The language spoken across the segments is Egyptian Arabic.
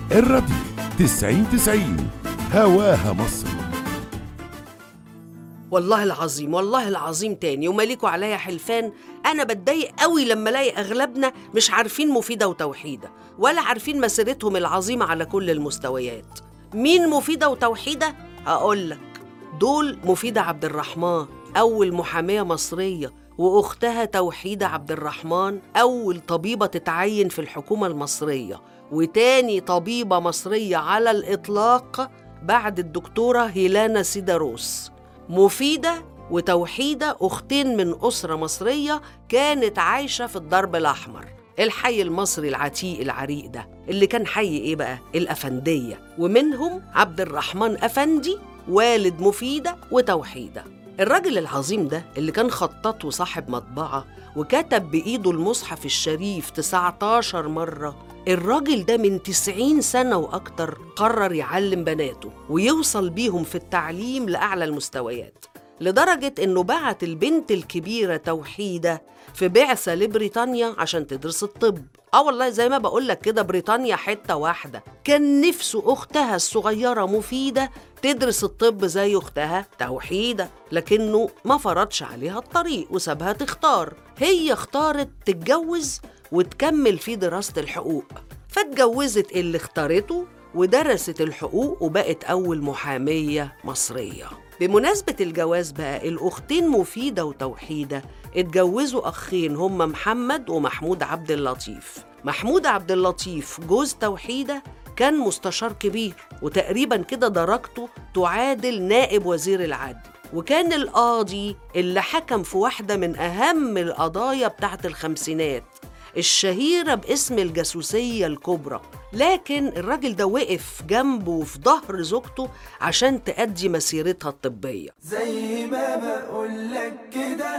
الراديو 90 90 هواها مصر والله العظيم والله العظيم تاني ومالكوا عليا حلفان انا بتضايق قوي لما الاقي اغلبنا مش عارفين مفيده وتوحيده ولا عارفين مسيرتهم العظيمه على كل المستويات مين مفيده وتوحيده هقول لك دول مفيده عبد الرحمن اول محاميه مصريه واختها توحيده عبد الرحمن اول طبيبه تتعين في الحكومه المصريه وتاني طبيبه مصريه على الاطلاق بعد الدكتوره هيلانا سيداروس مفيدة وتوحيدة أختين من أسرة مصرية كانت عايشة في الضرب الأحمر الحي المصري العتيق العريق ده اللي كان حي إيه بقى؟ الأفندية ومنهم عبد الرحمن أفندي والد مفيدة وتوحيدة الراجل العظيم ده اللي كان خطاط وصاحب مطبعة وكتب بإيده المصحف الشريف 19 مرة الراجل ده من 90 سنة وأكتر قرر يعلم بناته ويوصل بيهم في التعليم لأعلى المستويات لدرجة إنه بعت البنت الكبيرة توحيدة في بعثة لبريطانيا عشان تدرس الطب اه والله زي ما بقولك كده بريطانيا حتة واحدة كان نفسه أختها الصغيرة مفيدة تدرس الطب زي أختها توحيدة لكنه ما فرضش عليها الطريق وسابها تختار هي اختارت تتجوز وتكمل في دراسة الحقوق فاتجوزت اللي اختارته ودرست الحقوق وبقت أول محامية مصرية بمناسبة الجواز بقى الأختين مفيدة وتوحيدة اتجوزوا أخين هما محمد ومحمود عبد اللطيف محمود عبد اللطيف جوز توحيدة كان مستشار كبير وتقريبا كده درجته تعادل نائب وزير العدل وكان القاضي اللي حكم في واحدة من أهم القضايا بتاعت الخمسينات الشهيرة باسم الجاسوسية الكبرى لكن الراجل ده وقف جنبه وفي ظهر زوجته عشان تأدي مسيرتها الطبية زي ما بقولك كده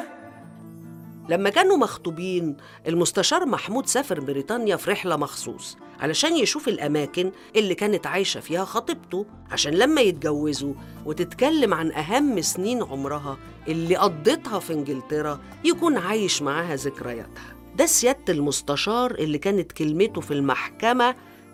لما كانوا مخطوبين المستشار محمود سافر بريطانيا في رحلة مخصوص علشان يشوف الأماكن اللي كانت عايشة فيها خطيبته عشان لما يتجوزوا وتتكلم عن أهم سنين عمرها اللي قضتها في إنجلترا يكون عايش معاها ذكرياتها ده سيادة المستشار اللي كانت كلمته في المحكمة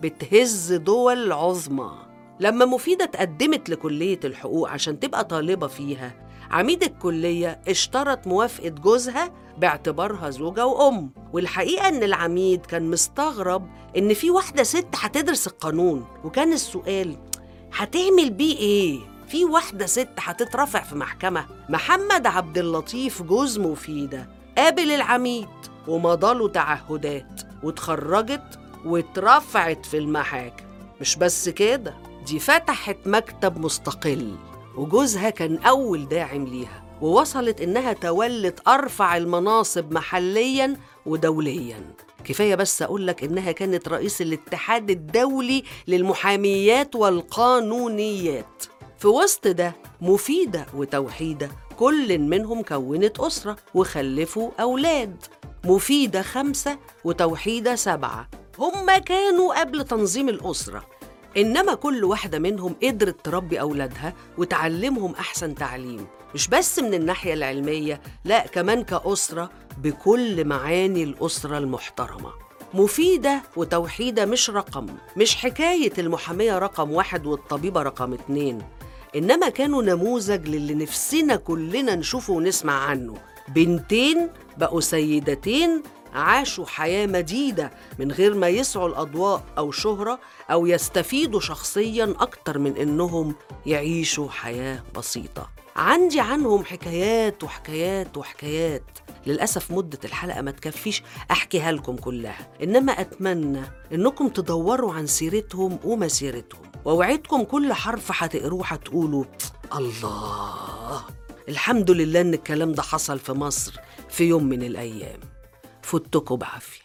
بتهز دول عظمى لما مفيدة اتقدمت لكلية الحقوق عشان تبقى طالبة فيها عميد الكلية اشترط موافقة جوزها باعتبارها زوجة وأم والحقيقة إن العميد كان مستغرب إن في واحدة ست هتدرس القانون وكان السؤال هتعمل بيه إيه؟ في واحدة ست هتترفع في محكمة محمد عبد اللطيف جوز مفيدة قابل العميد ومضاله تعهدات واتخرجت واترفعت في المحاكم مش بس كده دي فتحت مكتب مستقل وجوزها كان أول داعم ليها ووصلت إنها تولت أرفع المناصب محلياً ودولياً كفاية بس أقول لك إنها كانت رئيس الاتحاد الدولي للمحاميات والقانونيات في وسط ده مفيدة وتوحيدة كل منهم كونت أسرة وخلفوا أولاد مفيدة خمسة وتوحيدة سبعة هما كانوا قبل تنظيم الأسرة إنما كل واحدة منهم قدرت تربي أولادها وتعلمهم أحسن تعليم مش بس من الناحية العلمية لا كمان كأسرة بكل معاني الأسرة المحترمة مفيدة وتوحيدة مش رقم مش حكاية المحامية رقم واحد والطبيبة رقم اتنين إنما كانوا نموذج للي نفسنا كلنا نشوفه ونسمع عنه بنتين بقوا سيدتين عاشوا حياة مديدة من غير ما يسعوا الأضواء أو شهرة أو يستفيدوا شخصيا أكتر من إنهم يعيشوا حياة بسيطة عندي عنهم حكايات وحكايات وحكايات للأسف مدة الحلقة ما تكفيش أحكيها لكم كلها إنما أتمنى إنكم تدوروا عن سيرتهم ومسيرتهم وأوعدكم كل حرف هتقروه هتقولوا الله الحمد لله إن الكلام ده حصل في مصر في يوم من الأيام فتكوا بعافية